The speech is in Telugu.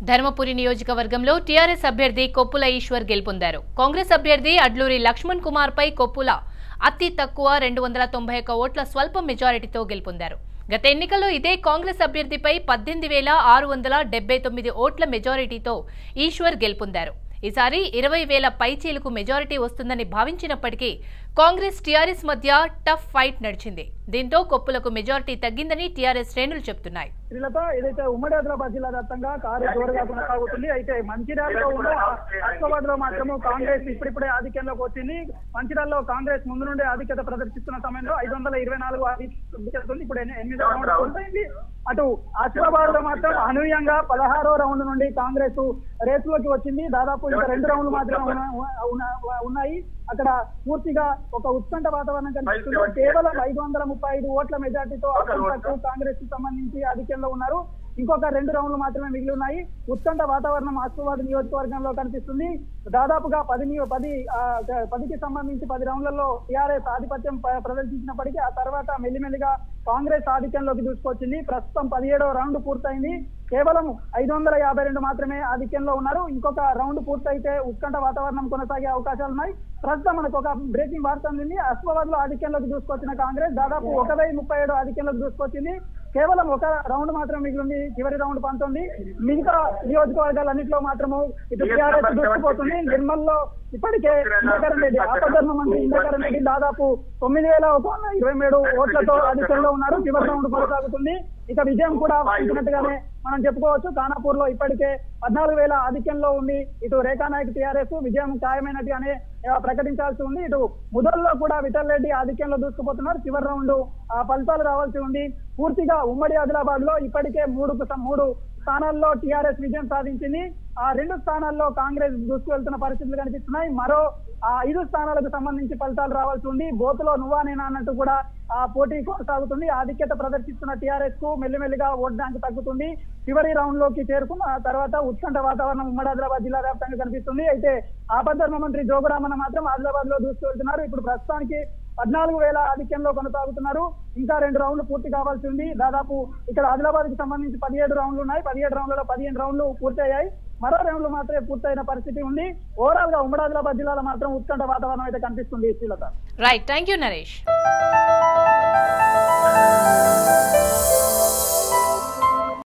ధర్మపురి నియోజకవర్గంలో టీఆర్ఎస్ అభ్యర్థి కొప్పుల ఈశ్వర్ గెలుపొందారు కాంగ్రెస్ అభ్యర్థి అడ్లూరి లక్ష్మణ్ కుమార్ పై కొప్పుల అతి తక్కువ రెండు వందల తొంభై ఒక్క ఓట్ల స్వల్ప మెజారిటీతో గెలుపొందారు గత ఎన్నికల్లో ఇదే కాంగ్రెస్ అభ్యర్థిపై పద్దెనిమిది వేల ఆరు వందల డెబ్బై తొమ్మిది ఓట్ల మెజారిటీతో ఈశ్వర్ గెలుపొందారు ఈసారి ఇరవై వేల పైచీలకు మెజారిటీ వస్తుందని భావించినప్పటికీ కాంగ్రెస్ టీఆర్ఎస్ మధ్య టఫ్ ఫైట్ నడిచింది దీంతో కొప్పులకు మెజారిటీ తగ్గిందని టీఆర్ఎస్ శ్రేణులు చెబుతున్నాయి శ్రీలతో ఏదైతే ఉమ్మడి ఆదిలాబాద్ జిల్లా వ్యాప్తంగా కారు జోరుగా కొనసాగుతుంది అయితే మంచిర్యాలలో ఉన్న హైదరాబాద్ లో మాత్రము కాంగ్రెస్ ఇప్పుడిప్పుడే ఆధిక్యంలోకి వచ్చింది మంచిర్యాలలో కాంగ్రెస్ ముందు నుండే ఆధిక్యత ప్రదర్శిస్తున్న సమయంలో ఐదు వందల ఇరవై నాలుగు ఆధిక్యత ఉంది ఇప్పుడు ఎన్ని- ఎనిమిది రౌండ్ పూర్తయింది అటు ఆసిఫాబాద్ లో మాత్రం అనూహ్యంగా పదహారో రౌండ్ నుండి కాంగ్రెస్ రేసులోకి వచ్చింది దాదాపు ఇంకా రెండు రౌండ్లు మాత్రమే ఉన్న- ఉన్న- ఉన్నాయి అక్కడ పూర్తిగా ఒక ఉత్కంఠ వాతావరణం కనిపిస్తుంది కేవలం ఐదు వందల ముప్పై ఐదు ఓట్ల మెజార్టీతో అసలు కాంగ్రెస్ కి సంబంధించి ఆధిక్యంలో ఉన్నారు ఇంకొక రెండు రౌండ్లు మాత్రమే మిగిలి ఉన్నాయి ఉత్కంఠ వాతావరణం ఆసిఫాబాద్ నియోజకవర్గంలో కనిపిస్తుంది దాదాపుగా పది నియో- పది ఆ, గ- పదికి సంబంధించి పది రౌండ్లలో టీఆర్ఎస్ ఆధిపత్యం ప- ప్రదర్శించినప్పటికీ ఆ తర్వాత మెల్లిమెల్లిగా కాంగ్రెస్ ఆధిక్యంలోకి దూసుకొచ్చింది ప్రస్తుతం పదిహేడవ రౌండ్ పూర్తయింది కేవలం ఐదు వందల యాభై రెండు మాత్రమే ఆధిక్యంలో ఉన్నారు ఇంకొక రౌండ్ పూర్తయితే ఉత్కంఠ వాతావరణం కొనసాగే అవకాశాలు ఉన్నాయి ప్రస్తుతం మనకు ఒక బ్రేకింగ్ వార్త అందింది అస్మాబాద్ లో ఆధిక్యంలోకి దూసుకొచ్చిన కాంగ్రెస్ దాదాపు ఒక వెయ్యి ముప్పై ఏడు ఆధిక్యంలోకి దూసుకొచ్చింది కేవలం ఒక రౌండ్ మాత్రం మిగిలింది చివరి రౌండ్ పంతొమ్మిది మిగతా నియోజకవర్గాలన్నింటిలో మాత్రము ఇటు టీఆర్ఎస్ దూసుకుపోతుంది నిర్మల్ లో ఇప్పటికే ఇంద్రకరణ్ రెడ్డి ఆపద్ధర్మ మంత్రి ఇంద్రకరణ్ రెడ్డి దాదాపు తొమ్మిది వేల ఒక వంద ఇరవై మూడు ఓట్లతో అధికంలో ఉన్నారు చివరి రౌండ్ కొనసాగుతుంది ఇక విజయం కూడా ఇచ్చినట్టుగానే మనం చెప్పుకోవచ్చు ఖానాపూర్ లో ఇప్పటికే పద్నాలుగు వేల ఆధిక్యంలో ఉంది ఇటు రేఖానాయక్ టీఆర్ఎస్ విజయం ఖాయమైనట్టుగానే ఆ, ప్రకటించాల్సి ఉంది ఇటు ముదల్లో కూడా విఠల్ రెడ్డి ఆధిక్యంలో దూసుకుపోతున్నారు చివరి రౌండ్ ఆ ఫలితాలు రావాల్సి ఉంది పూర్తిగా ఉమ్మడి ఆదిలాబాద్ లో ఇప్పటికే మూడు మూడు స్థానాల్లో టీఆర్ఎస్ విజయం సాధించింది ఆ రెండు స్థానాల్లో కాంగ్రెస్ దూసుకువెళ్తున్న పరిస్థితులు కనిపిస్తున్నాయి మరో ఆ ఐదు స్థానాలకు సంబంధించి ఫలితాలు రావాల్సి ఉంది బోతులో నువ్వా నేనా అన్నట్టు కూడా ఆ పోటీ కొనసాగుతుంది ఆధిక్యత ప్రదర్శిస్తున్న టీఆర్ఎస్ కు మెల్లిమెల్లిగా ఓట్ బ్యాంక్ తగ్గుతుంది చివరి రౌండ్ లోకి చేరుకున్న ఆ తర్వాత ఉత్కంఠ వాతావరణం ఉమ్మడి ఆదిలాబాద్ జిల్లా వ్యాప్తంగా కనిపిస్తుంది అయితే ఆపద్ధర్మ మంత్రి జోగురామన్న మాత్రం ఆదిలాబాద్ లో దూసుకువెళ్తున్నారు ఇప్పుడు ప్రస్తుతానికి పద్నాలుగు వేల ఆధిక్యంలో కొనసాగుతున్నారు ఇంకా రెండు రౌండ్లు పూర్తి కావాల్సి ఉంది దాదాపు ఇక్కడ ఆదిలాబాద్ కి సంబంధించి పదిహేడు రౌండ్లు ఉన్నాయి పదిహేడు రౌండ్లలో పదిహేను రౌండ్లు పూర్తయ్యాయి మరో రౌండ్లు మాత్రమే పూర్తయిన పరిస్థితి ఉంది ఓవరాల్ గా ఉమ్మడి ఆదిలాబాద్ జిల్లాలో మాత్రం ఉత్కంఠ వాతావరణం అయితే కనిపిస్తుంది Srilatha right thank you Naresh